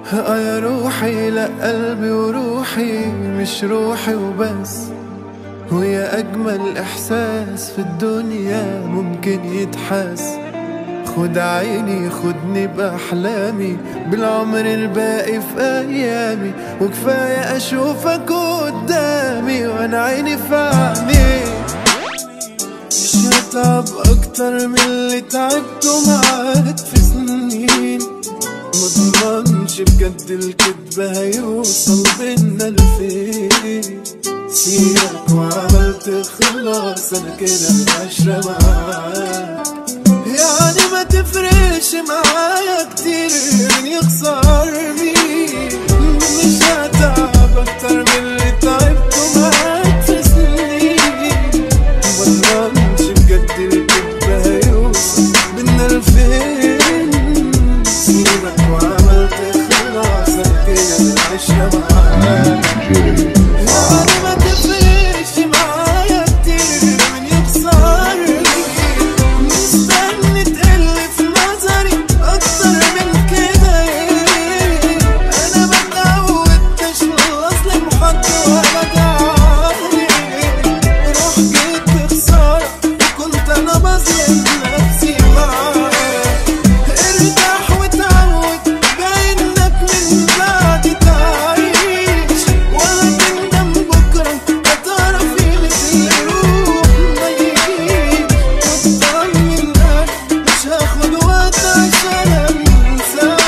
اه يا روحي لا قلبي وروحي مش روحي وبس ويا أجمل إحساس في الدنيا ممكن يتحس خد عيني خدني بأحلامي بالعمر الباقي في أيامي وكفاية أشوفك قدامي وأنا عيني في عينيك مش هتعب أكتر من اللي تعبته معاك في سنين مضمنش بجد الكدب هيوصل بينا لفين سيبك وعملت خلاص أنا كده العشرة معاك يعني ما تفرقش معايا كتير من يخسرني مش هتعب أكتر من اللي تعبته معاك في سنين مضمنش بجد الكدب هيوصل بينا لفين سيبك وعملت خلاص أنا كده العشرة معاك يعني ما تفرقش معايا كتير من يخسرني مستني تقل في نظري أكتر من كده إيه أنا ما اتعودتش للأصل بحد ولا تعبني روح جيت بخسارة وكنت أنا بظلم نفسي معاك ارتاح وتعود باين إنك من بعد تعيش ولا تندم بكرة هتعرف قيمة الروح ما يجيش واطمن قلبي مش هاخد وقت عشان انساك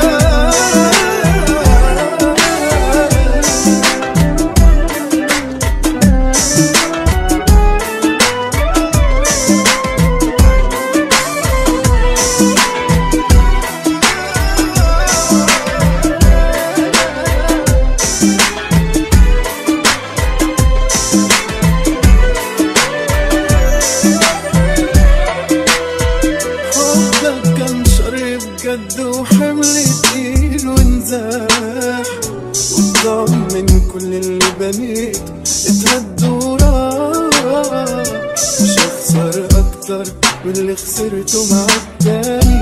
حبك كان شر بجد وحمل تقيل ونزاح واطمن كل اللي بنيته اتهد وراح مش هخسر اكتر من اللي خسرته مع التاني